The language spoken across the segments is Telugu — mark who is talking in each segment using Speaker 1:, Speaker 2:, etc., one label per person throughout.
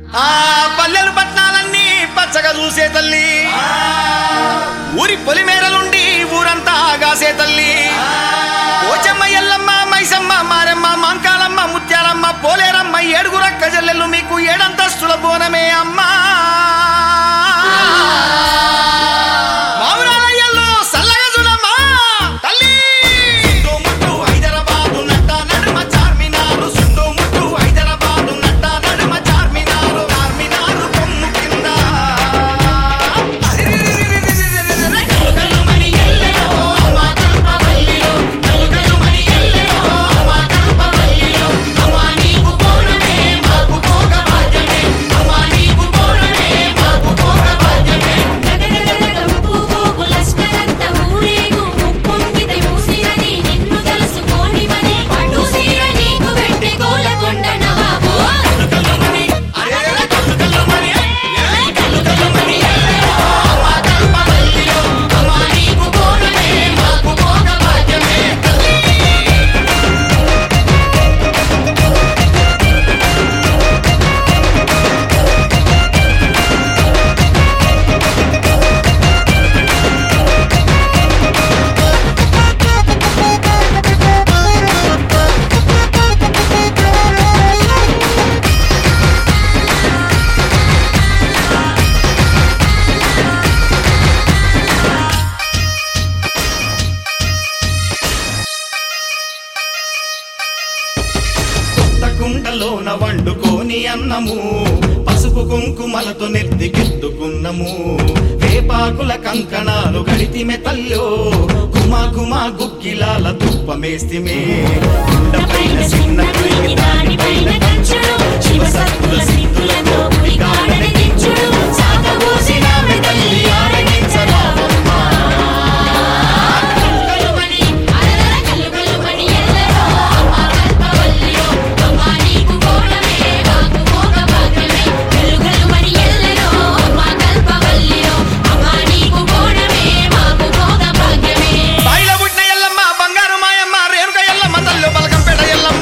Speaker 1: ఆ పల్లెలు పట్నాలన్నీ పచ్చగా చూసే తల్లి ఊరి పొలిమేరలుండి ఊరంతా ఆగాసే తల్లి పోచమ్మ ఎల్లమ్మ మైసమ్మ మారమ్మ మంకాలమ్మ ముత్యాలమ్మ పోలేరమ్మ ఏడుగురక్క జల్లెలు మీకు ఏడంతస్తుల బోనమే అమ్మా మావురాలయ్యల్లో సల్లగా చూడమ్మా తల్లి సుండు ముట్టు హైదరాబాదు నట్ట నడుమ చార్మినారు సుండు ముట్టు హైదరాబాదు నట్ట నడుమ చార్మినారు చార్మినారు కొమ్ము కింద కలుకలుమని ఎల్లెలో అమ్మ కల్పవల్లిలో కలుకలుమని ఎల్లెలో అమ్మ కల్పవల్లిలో అమ్మ నీకు పోనమే మాకు పోగ భాగ్యమే అమ్మ నీకు పోనమే మాకు పోగ భాగ్యమే
Speaker 2: గగగగగగంపు గోకులస్కరంత ఊరేగు ముప్పొంగిత మూసినది నిన్ను తెలుసుకోని మని పట్టు సీర నీకు వెట్టి గోలకొండ నవాబు
Speaker 1: కలుకలుమని అరే కలుకలుమని ఏ కలుకలుమని ఎల్లెలో అమ్మ కల్పవల్లిలో అమ్మ నీకు పోనమే మాకు పోగ భాగ్యమే కొత్త కుండలోన వండుకోని అన్నము పసుపు కుంకుమలతో నెత్తికెత్తుకున్నము వేపాకుల కంకణాలు గడితిమె తల్లో గుమా గుమా గుగ్గిలాల తుప్పమేస్తిమే కుండపైన చిన్న కుయ్యి
Speaker 2: దానిపైన కంచుడు శివసత్తుల సిద్ధులతో గుడిగాడని దించుడు సాగబోసిన తల్లి ఆరగించరావమ్మా కలుకలుమని అలరల కలుకలుమని ఎల్లరో అమ్మ కల్పవల్లిలో అమ్మ నీకు కోణమే మాకు మోగ భాగ్యమే కలుకలుమని ఎల్లరో అమ్మ కల్పవల్లిలో అమ్మ నీకు కోణమే మాకు మోగ భాగ్యమే
Speaker 1: బాయిల పుట్టిన ఎల్లమ్మ బంగారు మాయమ్మ రేణుక ఎల్లమ్మ తల్లు బలకంపేట ఎల్లమ్మ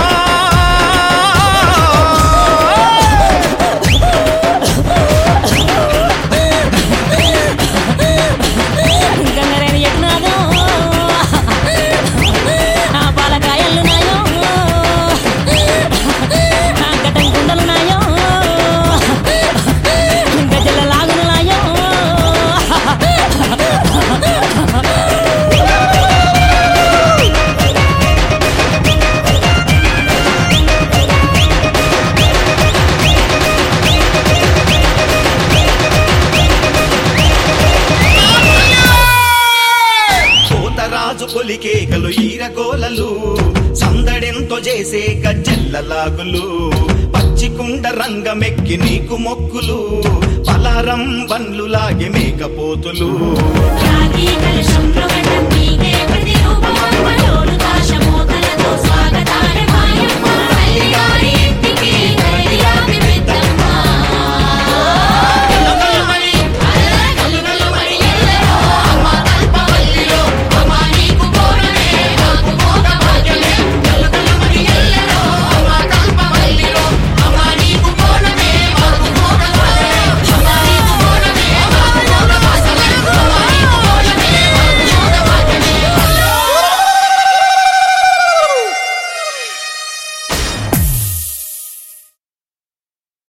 Speaker 3: గంగరేని ఎట్నాదో ఆ పాలకాయలు నాయో ఆ గటం కుండలు నాయో గజల లాగులు నాయో
Speaker 1: కోతరాజు కొలికేకలు ఈరగోలలు సందడెంతో చేసే గజ్జెల్లలాగులు పచ్చికుండ రంగమెక్కి నీకు మొక్కులు పలారం బండ్లు లాగే మేకపోతులు
Speaker 2: రాగి కలశంలో గండం నీకే ప్రతిరూపమమ్మ లోలు దాశమోతలతో స్వాగతాల మాయమ్మ తల్లిగారి